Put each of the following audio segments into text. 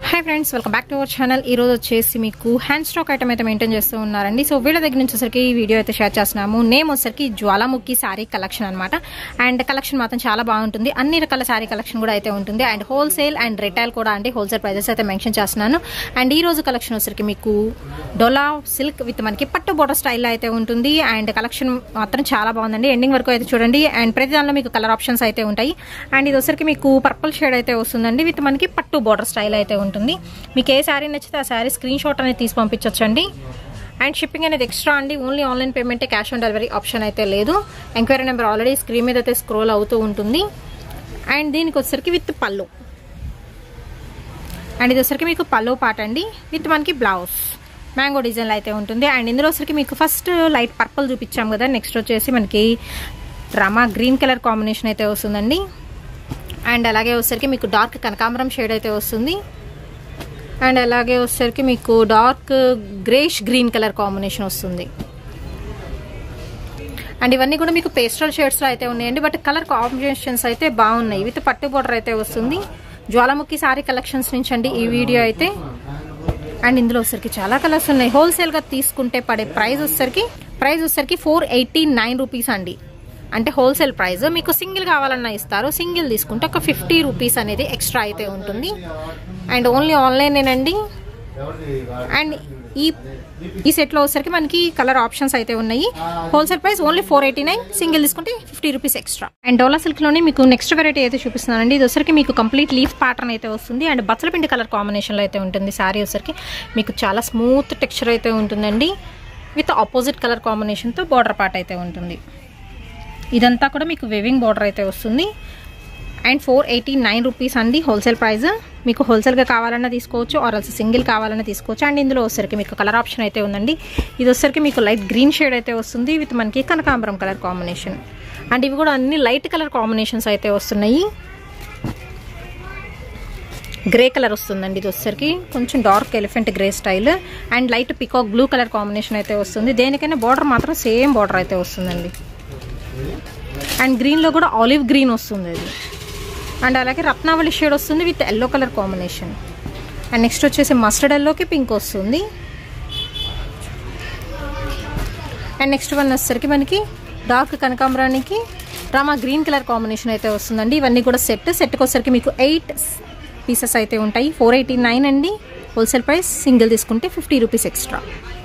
hi friends welcome back to our channel ఈ రోజు వచ్చేసి మీకు హ్యాండ్ స్టాక్ ఐటమ్ అయితే మెయింటైన్ చేస్తూ ఉన్నారండి సో వీళ్ళ దగ్గర నుంచి వచ్చేసరికి ఈ వీడియో అయితే షేర్ చేస్తున్నాము నేమ్ వచ్చేసరికి జ్వాలాముఖి శారీ కలెక్షన్ అనమాట అండ్ కలెక్షన్ మాత్రం చాలా బాగుంటుంది అన్ని రకాల శారీ కలెక్షన్ కూడా అయితే ఉంటుంది అండ్ హోల్సేల్ అండ్ రిటైల్ కూడా అండి హోల్సేల్ ప్రైజెస్ అయితే మెన్షన్ చేస్తున్నాను అండ్ ఈ రోజు కలెక్షన్ వచ్చేసరికి మీకు డొలా సిల్క్ విత్ మనకి పట్టు బోర్డర్ స్టైల్లో అయితే ఉంటుంది అండ్ కలెక్షన్ మాత్రం చాలా బాగుందండి ఎండింగ్ వరకు అయితే చూడండి అండ్ ప్రతి దానిలో మీకు కలర్ ఆప్షన్స్ అయితే ఉంటాయి అండ్ ఇది వచ్చరికి మీకు పర్పుల్ షేడ్ అయితే వస్తుందండి విత్ మనకి పట్టు బోర్డర్ స్టైల్ అయితే ఉంటుంది మీకు ఏ శారీ నచ్చితే ఆ శారీ స్క్రీన్ షాట్ అనేది తీసి పంపించవచ్చండి అండ్ షిప్పింగ్ అనేది ఎక్స్ట్రా అండి ఓన్లీ ఆన్లైన్ పేమెంటే క్యాష్ ఆన్ డెలివరీ ఆప్షన్ అయితే లేదు ఎంక్వైరీ నెంబర్ ఆల్రెడీ స్క్రీన్ మీద అయితే స్క్రోల్ అవుతూ ఉంటుంది అండ్ దీనికి వచ్చరికి విత్ పళ్ళు అండ్ ఇది వచ్చరికి మీకు పళ్ళు పాట అండి విత్ మనకి బ్లౌజ్ మ్యాంగో డిజైన్లో అయితే ఉంటుంది అండ్ ఇందులో వచ్చరికి మీకు ఫస్ట్ లైట్ పర్పుల్ చూపించాం కదా నెక్స్ట్ వచ్చేసి మనకి రమా గ్రీన్ కలర్ కాంబినేషన్ అయితే వస్తుందండి అండ్ అలాగే వచ్చేసరికి మీకు డార్క్ కనకాంబరం షేడ్ అయితే వస్తుంది అండ్ అలాగే వచ్చేసరికి మీకు dark greyish green colour combination వస్తుంది అండ్ ఇవన్నీ కూడా మీకు పేస్టల్ షేడ్స్లో అయితే ఉన్నాయండి బట్ కలర్ కాంబినేషన్స్ అయితే బాగున్నాయి విత్ పట్టు బోర్డర్ అయితే వస్తుంది జ్వాలాముఖి సారీ కలెక్షన్స్ నుంచి అండి ఈ వీడియో అయితే అండ్ ఇందులో వచ్చరికి చాలా కలర్స్ ఉన్నాయి హోల్సేల్గా తీసుకుంటే పడే ప్రైస్ వచ్చేసరికి ప్రైస్ వచ్చేసరికి ఫోర్ ఎయిటీ నైన్ రూపీస్ అండి అంటే హోల్సేల్ ప్రైస్ మీకు సింగిల్ కావాలన్నా ఇస్తారు సింగిల్ తీసుకుంటే ఒక ఫిఫ్టీ రూపీస్ అనేది ఎక్స్ట్రా అయితే ఉంటుంది అండ్ ఓన్లీ ఆన్లైనేనండి అండ్ ఈ ఈ సెట్లో వచ్చేసరికి మనకి కలర్ ఆప్షన్స్ అయితే ఉన్నాయి wholesale price only four eighty nine single తీసుకుంటే fifty rupees extra and Dola సిల్క్లోనే మీకు నెక్స్ట్ వెరైటీ అయితే చూపిస్తున్నానండి ఇది వచ్చరికి మీకు కంప్లీట్ లీఫ్ ప్యాటర్న్ అయితే వస్తుంది అండ్ బచ్చలపిండి కలర్ కాంబినేషన్లో అయితే ఉంటుంది శారీ వచ్చరికి మీకు చాలా స్మూత్ టెక్స్చర్ అయితే ఉంటుందండి విత్ ఆపోజిట్ కలర్ కాంబినేషన్తో బార్డర్ పార్ట్ అయితే ఉంటుంది ఇదంతా కూడా మీకు వెవింగ్ బార్డర్ అయితే వస్తుంది and four eighty nine rupees అండి హోల్సేల్ ప్రైస్ మీకు హోల్సేల్గా కావాలన్నా తీసుకోవచ్చు ఆర్ అల్స్ సింగిల్ కావాలన్నా తీసుకోవచ్చు అండ్ ఇందులో వచ్చరికి మీకు కలర్ ఆప్షన్ అయితే ఉందండి ఇది వచ్చరికి మీకు లైట్ గ్రీన్ షేడ్ అయితే వస్తుంది విత్ మనకి కనకాంబరం కలర్ కాంబినేషన్ అండ్ ఇవి కూడా అన్ని లైట్ కలర్ కాంబినేషన్స్ అయితే వస్తున్నాయి గ్రే కలర్ వస్తుందండి ఇది వచ్చరికి కొంచెం dark elephant grey style and light peacock blue colour combination అయితే వస్తుంది దేనికైనా బార్డర్ మాత్రం సేమ్ బార్డర్ అయితే వస్తుందండి అండ్ గ్రీన్లో కూడా ఆలివ్ గ్రీన్ వస్తుంది అది అండ్ అలాగే రత్నావళి షేడ్ వస్తుంది with yellow colour combination and next వచ్చేసి మస్టర్డ్ ఎల్లోకి పింక్ వస్తుంది అండ్ నెక్స్ట్ వన్ వచ్చేసరికి మనకి డార్క్ కనకాంబరానికి రామా గ్రీన్ కలర్ కాంబినేషన్ అయితే వస్తుందండి ఇవన్నీ కూడా సెట్ సెట్కి వచ్చేసరికి మీకు ఎయిట్ పీసెస్ అయితే ఉంటాయి ఫోర్ ఎయిటీ నైన్ అండి హోల్సేల్ ప్రైస్ సింగిల్ తీసుకుంటే fifty rupees extra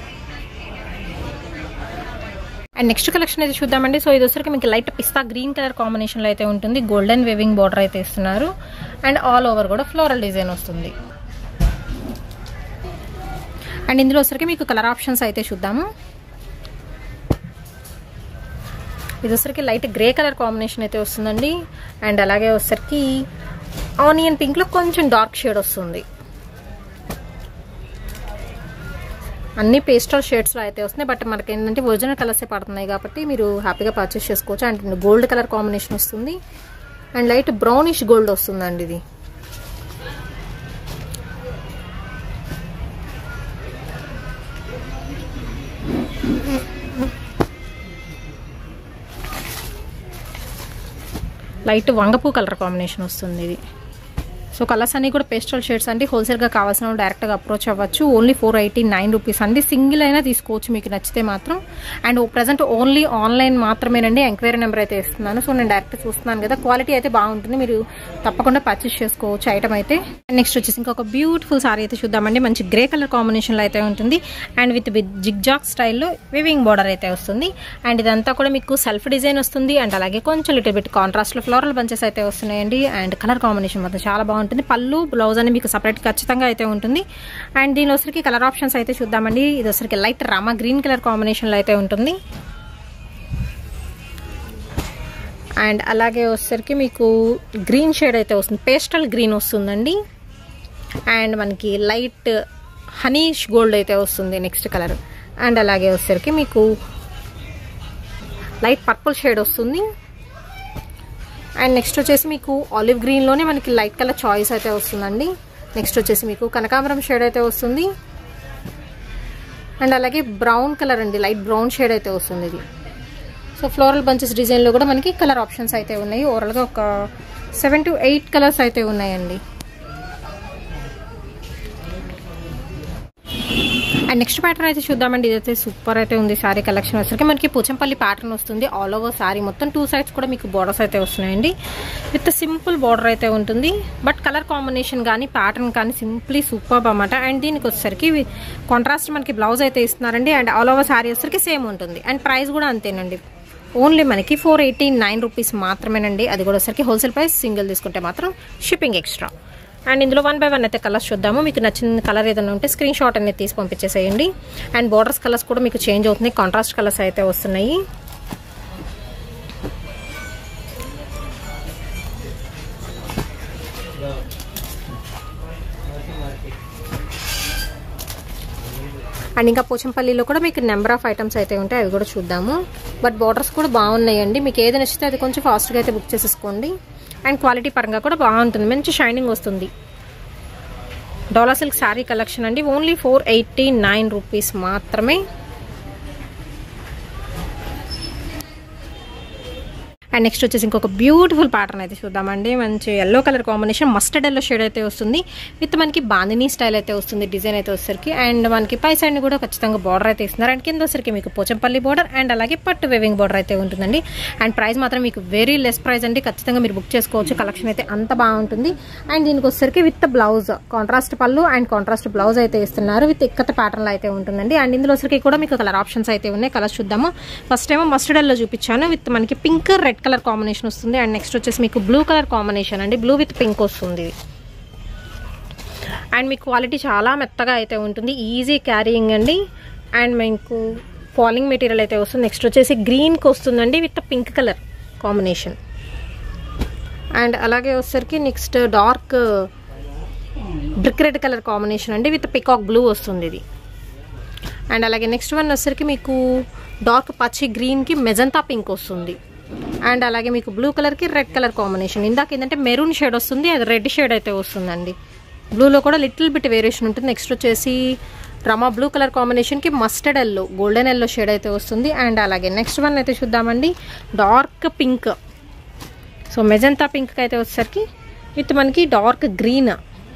and next collection అయితే చూద్దామండి సో ఇది వచ్చరికి మీకు లైట్ పిస్తా గ్రీన్ కలర్ కాంబినేషన్లో అయితే ఉంటుంది గోల్డెన్ వేవింగ్ బార్డర్ అయితే ఇస్తున్నారు అండ్ ఆల్ ఓవర్ కూడా ఫ్లోరల్ డిజైన్ వస్తుంది అండ్ ఇందులో వచ్చరికి మీకు కలర్ ఆప్షన్స్ అయితే చూద్దాము ఇది వచ్చరికి లైట్ గ్రే కలర్ కాంబినేషన్ అయితే వస్తుందండి అండ్ అలాగే వచ్చరికి ఆనియన్ పింక్లో కొంచెం డార్క్ షేడ్ వస్తుంది అన్ని పేస్టల్ షేడ్స్లో అయితే వస్తున్నాయి బట్ మనకి ఏంటంటే ఒరిజినల్ కలర్సే పడుతున్నాయి కాబట్టి మీరు హ్యాపీగా పర్చేస్ చేసుకోవచ్చు అండ్ గోల్డ్ కలర్ కాంబినేషన్ వస్తుంది అండ్ లైట్ బ్రౌనిష్ గోల్డ్ వస్తుందండి ఇది లైట్ వంగపూ కలర్ కాంబినేషన్ వస్తుంది ఇది సో కలర్స్ అన్ని కూడా పేస్టల్ షేడ్స్ అండి హోల్సేల్గా కావాల్సిన వాళ్ళు డైరెక్ట్గా అప్రోచ్ అవ్వచ్చు only four eighty nine rupees అండి సింగిల్ అయినా తీసుకోవచ్చు మీకు నచ్చితే మాత్రం అండ్ ప్రజెంట్ ఓన్లీ ఆన్లైన్ మాత్రమేనండి ఎంక్వైరీ నెంబర్ అయితే ఇస్తున్నాను సో నేను డైరెక్ట్ చూస్తున్నాను కదా క్వాలిటీ అయితే బాగుంటుంది మీరు తప్పకుండా పర్చేస్ చేసుకోవచ్చు ఐటమ్ అయితే నెక్స్ట్ వచ్చేసి ఇంకొక బ్యూటిఫుల్ సారీ అయితే చూద్దామండి మంచి గ్రే కలర్ కాంబినేషన్లో అయితే ఉంటుంది అండ్ విత్ విత్ జిగ్జాక్ స్టైల్లో వివింగ్ బార్డర్ అయితే వస్తుంది అండ్ ఇదంతా కూడా మీకు సెల్ఫ్ డిజైన్ వస్తుంది అండ్ అలాగే కొంచెం లిటిల్ బిట్ కాంట్రాస్ట్లో ఫ్లోరల్ బంచెస్ అయితే వస్తున్నాయండి అండ్ కలర్ కాంబినేషన్ మాత్రం చాలా బాగుంటుంది ఉంటుంది పళ్ళు బ్లౌజ్ అని మీకు సపరేట్ ఖచ్చితంగా అయితే ఉంటుంది అండ్ దీని వచ్చరికి కలర్ ఆప్షన్స్ అయితే చూద్దామండి ఇది వచ్చరికి లైట్ రామా గ్రీన్ కలర్ కాంబినేషన్లో అయితే ఉంటుంది అండ్ అలాగే వచ్చరికి మీకు గ్రీన్ షేడ్ అయితే వస్తుంది పేస్టల్ గ్రీన్ వస్తుందండి అండ్ మనకి లైట్ హనీష్ గోల్డ్ అయితే వస్తుంది నెక్స్ట్ కలర్ అండ్ అలాగే వచ్చరికి మీకు లైట్ పర్పుల్ షేడ్ వస్తుంది అండ్ నెక్స్ట్ వచ్చేసి మీకు ఆలివ్ గ్రీన్లోనే మనకి లైట్ కలర్ చాయిస్ అయితే వస్తుందండి నెక్స్ట్ వచ్చేసి మీకు కనకాంబరం షేడ్ అయితే వస్తుంది అండ్ అలాగే బ్రౌన్ కలర్ అండి లైట్ బ్రౌన్ షేడ్ అయితే వస్తుంది ఇది సో ఫ్లోరల్ బంచెస్ డిజైన్లో కూడా మనకి కలర్ ఆప్షన్స్ అయితే ఉన్నాయి ఓవరాల్గా ఒక సెవెన్ టు ఎయిట్ కలర్స్ అయితే ఉన్నాయండి అండ్ నెక్స్ట్ ప్యాటర్న్ అయితే చూద్దామండి ఇదైతే సూపర్ అయితే ఉంది సారీ కలెక్షన్ వచ్చరికి మనకి పోచంపల్లి ప్యాటర్న్ వస్తుంది ఆల్ ఓవర్ సారీ మొత్తం టూ సైడ్స్ కూడా మీకు బోర్డర్స్ అయితే వస్తున్నాయండి విత్ సింపుల్ బోర్డర్ అయితే ఉంటుంది బట్ కలర్ కాంబినేషన్ కానీ ప్యాటర్న్ కానీ సింప్లీ సూపర్ అన్నమాట అండ్ దీనికి వచ్చేసరికి కాంట్రాస్ట్ మనకి బ్లౌజ్ అయితే ఇస్తున్నారండి అండ్ ఆల్ ఓవర్ సారీ వచ్చేసరికి సేమ్ ఉంటుంది అండ్ ప్రైస్ కూడా అంతేనండి ఓన్లీ మనకి ఫోర్ ఎయిటీ నైన్ రూపీస్ మాత్రమేనండి అది కూడా వచ్చరికి హోల్సేల్ ప్రైస్ సింగిల్ తీసుకుంటే మాత్రం షిప్పింగ్ ఎక్స్ట్రా అండ్ ఇందులో వన్ బై వన్ అయితే కలర్స్ చూద్దాము మీకు నచ్చిన కలర్ ఏదైనా ఉంటే స్క్రీన్ షాట్ అనేది తీసి పంపించేసేయండి అండ్ బార్డర్స్ కలర్స్ కూడా మీకు చేంజ్ అవుతున్నాయి కాంట్రాస్ట్ కలర్స్ అయితే వస్తున్నాయి అండ్ ఇంకా పోచంపల్లిలో కూడా మీకు నెంబర్ ఆఫ్ ఐటమ్స్ అయితే ఉంటాయి అవి కూడా చూద్దాము బట్ బార్డర్స్ కూడా బాగున్నాయండి మీకు ఏది నచ్చితే అది కొంచెం ఫాస్ట్గా అయితే బుక్ చేసేసుకోండి అండ్ క్వాలిటీ పరంగా కూడా బాగుంటుంది మంచి షైనింగ్ వస్తుంది డోలా సిల్క్ శారీ కలెక్షన్ అండి only four eighty nine rupees మాత్రమే అండ్ నెక్స్ట్ వచ్చేసి ఇంకొక బ్యూటిఫుల్ ప్యాటర్న్ అయితే చూద్దామండి మంచి yellow colour combination mustard yellow shade అయితే వస్తుంది విత్ మనకి బాందినీ స్టైల్ అయితే వస్తుంది డిజైన్ అయితే వచ్చేసరికి అండ్ మనకి పై సైడ్ కూడా ఖచ్చితంగా బార్డర్ అయితే ఇస్తున్నారు అండ్ కింద వచ్చరికి మీకు పోచంపల్లి బార్డర్ అండ్ అలాగే పట్టు వేవింగ్ బార్డర్ అయితే ఉంటుందండి అండ్ ప్రైస్ మాత్రం మీకు వెరీ లెస్ ప్రైస్ అండి ఖచ్చితంగా మీరు బుక్ చేసుకోవచ్చు కలెక్షన్ అయితే అంత బాగుంటుంది అండ్ దీనికి వచ్చేసరికి with blouse contrast pallu and contrast blouse అయితే ఇస్తున్నారు విత్ ఇక్కత ప్యాటర్న్ అయితే ఉంటుందండి అండ్ ఇందులో వచ్చరికి కూడా మీకు కలర్ ఆప్షన్స్ అయితే ఉన్నాయి కలర్స్ చూద్దాము ఫస్ట్ ఏమో మస్టర్డ్ ఎల్లో చూపించాను విత్ మనకి పింక్ రెడ్ కలర్ కాంబినేషన్ వస్తుంది అండ్ నెక్స్ట్ వచ్చేసి మీకు బ్లూ కలర్ కాంబినేషన్ అండి బ్లూ విత్ పింక్ వస్తుంది అండ్ మీకు క్వాలిటీ చాలా మెత్తగా అయితే ఉంటుంది ఈజీ క్యారీయింగ్ అండి అండ్ మీకు ఫాలింగ్ మెటీరియల్ అయితే వస్తుంది నెక్స్ట్ వచ్చేసి గ్రీన్కి వస్తుందండి with pink colour combination and అలాగే వచ్చేసరికి next dark brick red colour combination అండి విత్ పికాక్ బ్లూ వస్తుంది ఇది అండ్ అలాగే నెక్స్ట్ వన్ వచ్చేసరికి మీకు డార్క్ పచ్చి గ్రీన్కి మెజంతా పింక్ వస్తుంది అండ్ అలాగే మీకు బ్లూ కలర్కి రెడ్ కలర్ కాంబినేషన్ ఇందాక ఏంటంటే మెరూన్ షేడ్ వస్తుంది అది రెడ్ షేడ్ అయితే వస్తుందండి బ్లూలో కూడా లిటిల్ బిట్ వేరియేషన్ ఉంటుంది నెక్స్ట్ వచ్చేసి రమా బ్లూ కలర్ కాంబినేషన్కి mustard yellow golden yellow shade అయితే వస్తుంది అండ్ అలాగే నెక్స్ట్ వన్ అయితే చూద్దామండి dark pink so magenta pink అయితే వచ్చేసరికి విత్ మనకి డార్క్ గ్రీన్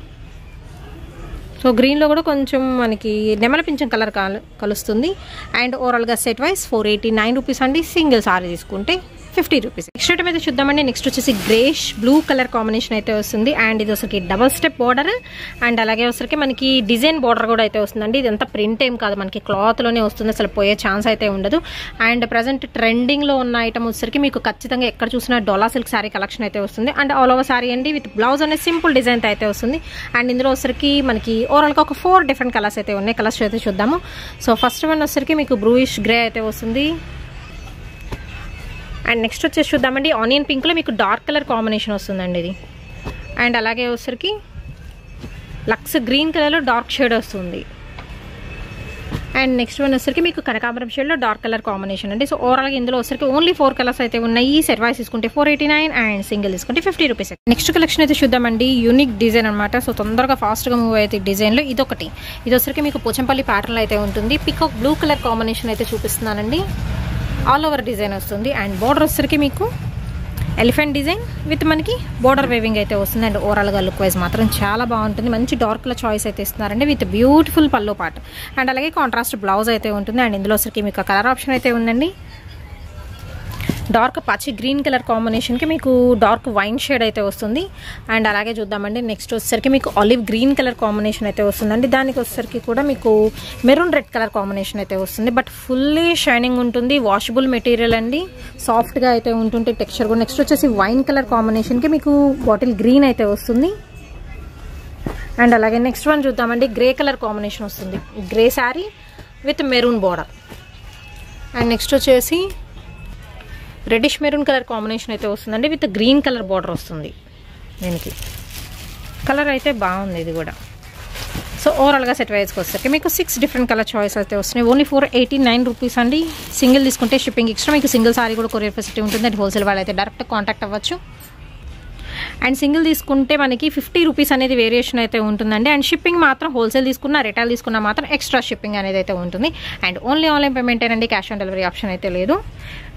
సో గ్రీన్లో కూడా కొంచెం మనకి నెమల పింఛం కలర్ కలుస్తుంది అండ్ ఓవరాల్గా set wise four eighty nine rupees అండి సింగిల్ సారీ తీసుకుంటే ఫిఫ్టీ రూపీస్ నెక్స్ట్ ఐటమ్ అయితే చూద్దామండి నెక్స్ట్ వచ్చేసి గ్రేష్ బ్లూ కలర్ కాంబినేషన్ అయితే వస్తుంది అండ్ ఇది వచ్చరికి డబల్ స్టెప్ బార్డర్ అండ్ అలాగే వచ్చరికి మనకి డిజైన్ బార్డర్ కూడా అయితే వస్తుందండి ఇదంతా ప్రింట్ ఏం కాదు మనకి క్లాత్లోనే వస్తుంది అసలు పోయే ఛాన్స్ అయితే ఉండదు అండ్ ప్రజెంట్ ట్రెండింగ్లో ఉన్న ఐటమ్ వచ్చరికి మీకు ఖచ్చితంగా ఎక్కడ చూసినా డోలా సిల్క్ శారీ కలెక్షన్ అయితే వస్తుంది అండ్ ఆల్ ఓవర్ శారీ అండి విత్ బ్లౌజ్ అనేది సింపుల్ డిజైన్ అయితే వస్తుంది అండ్ ఇందులో వచ్చరికి మనకి ఓవరాల్గా ఒక ఫోర్ డిఫరెంట్ కలర్స్ అయితే ఉన్నాయి కలర్స్ అయితే చూద్దాము సో ఫస్ట్ వన్ వచ్చరికి మీకు బ్రూయిష్ గ్రే అయితే వస్తుంది అండ్ నెక్స్ట్ వచ్చేసి చూద్దామండి ఆనియన్ పింక్లో మీకు డార్క్ కలర్ కాంబినేషన్ వస్తుందండి ఇది అండ్ అలాగే వచ్చరికి లక్స్ గ్రీన్ కలర్లో డార్క్ షేడ్ వస్తుంది అండ్ నెక్స్ట్ వన్ వచ్చరికి మీకు కనకాంబరం షేడ్లో డార్క్ కలర్ కాంబినేషన్ అండి సో ఓవరాల్గా ఇందులో వచ్చరికి ఓన్లీ ఫోర్ కలర్స్ అయితే ఉన్నాయి సెట్ వైస్ తీసుకుంటే four eighty nine and single తీసుకుంటే ఫిఫ్టీ రూపీస్ నెక్స్ట్ కలెక్షన్ అయితే చూద్దామండి యూనిక్ డిజైన్ అనమాట సో తొందరగా ఫాస్ట్గా మూవ్ అయితే డిజైన్లో ఇదొకటి ఇది వచ్చరికి మీకు పోచంపల్లి ప్యాటర్న్లో అయితే ఉంటుంది పికాక్ బ్లూ కలర్ కాంబినేషన్ అయితే చూపిస్తున్నానండి ఆల్ ఓవర్ డిజైన్ వస్తుంది అండ్ బోర్డర్ వచ్చరికి మీకు ఎలిఫెంట్ డిజైన్ విత్ మనకి బోర్డర్ వేవింగ్ అయితే వస్తుంది అండ్ ఓవరాల్గా లుక్ వైజ్ మాత్రం చాలా బాగుంటుంది మంచి డార్క్ కలర్ చాయిస్ అయితే ఇస్తున్నారండి with beautiful pallu part and అలాగే కాంట్రాస్ట్ బ్లౌజ్ అయితే ఉంటుంది అండ్ ఇందులో వచ్చరికి మీకు కలర్ ఆప్షన్ అయితే ఉందండి డార్క్ పచ్చి గ్రీన్ కలర్ కాంబినేషన్కి మీకు డార్క్ వైన్ షేడ్ అయితే వస్తుంది అండ్ అలాగే చూద్దామండి నెక్స్ట్ వచ్చేసరికి మీకు ఆలివ్ గ్రీన్ కలర్ కాంబినేషన్ అయితే వస్తుందండి దానికి వచ్చేసరికి కూడా మీకు మెరూన్ రెడ్ కలర్ కాంబినేషన్ అయితే వస్తుంది బట్ ఫుల్లీ షైనింగ్ ఉంటుంది వాషబుల్ మెటీరియల్ అండి సాఫ్ట్గా అయితే ఉంటుంది టెక్స్చర్ కూడా నెక్స్ట్ వచ్చేసి వైన్ కలర్ కాంబినేషన్కి మీకు బాటిల్ గ్రీన్ అయితే వస్తుంది అండ్ అలాగే నెక్స్ట్ వన్ చూద్దామండి గ్రే కలర్ కాంబినేషన్ వస్తుంది grey sari with maroon border and next వచ్చేసి రెడిష్ మెరూన్ కలర్ కాంబినేషన్ అయితే వస్తుందండి విత్ గ్రీన్ కలర్ బార్డర్ వస్తుంది దీనికి కలర్ అయితే బాగుంది ఇది కూడా సో ఓవరాల్గా సెట్ వైజ్కి వస్తే మీకు సిక్స్ డిఫరెంట్ కలర్ చాయిస్ అయితే వస్తున్నాయి only four eighty nine rupees అండి సింగిల్ తీసుకుంటే షిప్పింగ్ ఎక్స్ట్రా మీకు సింగిల్ సారీ కూడా కొరియర్ ఫెసిలిటీ ఉంటుంది అండ్ హోల్సేల్ వాళ్ళు అయితే డైరెక్ట్ కాంటాక్ట్ అవ్వచ్చు అండ్ సింగిల్ తీసుకుంటే మనకి ఫిఫ్టీ రూపీస్ అనేది వేరియేషన్ అయితే ఉంటుందండి అండ్ షిప్పింగ్ మాత్రం హోల్సేల్ తీసుకున్న రిటైల్ తీసుకున్న మాత్రం ఎక్స్ట్రా షిప్పింగ్ అనేది అయితే ఉంటుంది అండ్ ఓన్లీ ఆన్లైన్ పేమెంట్ అండి క్యాష్ ఆన్ డెలివరీ ఆప్షన్ అయితే లేదు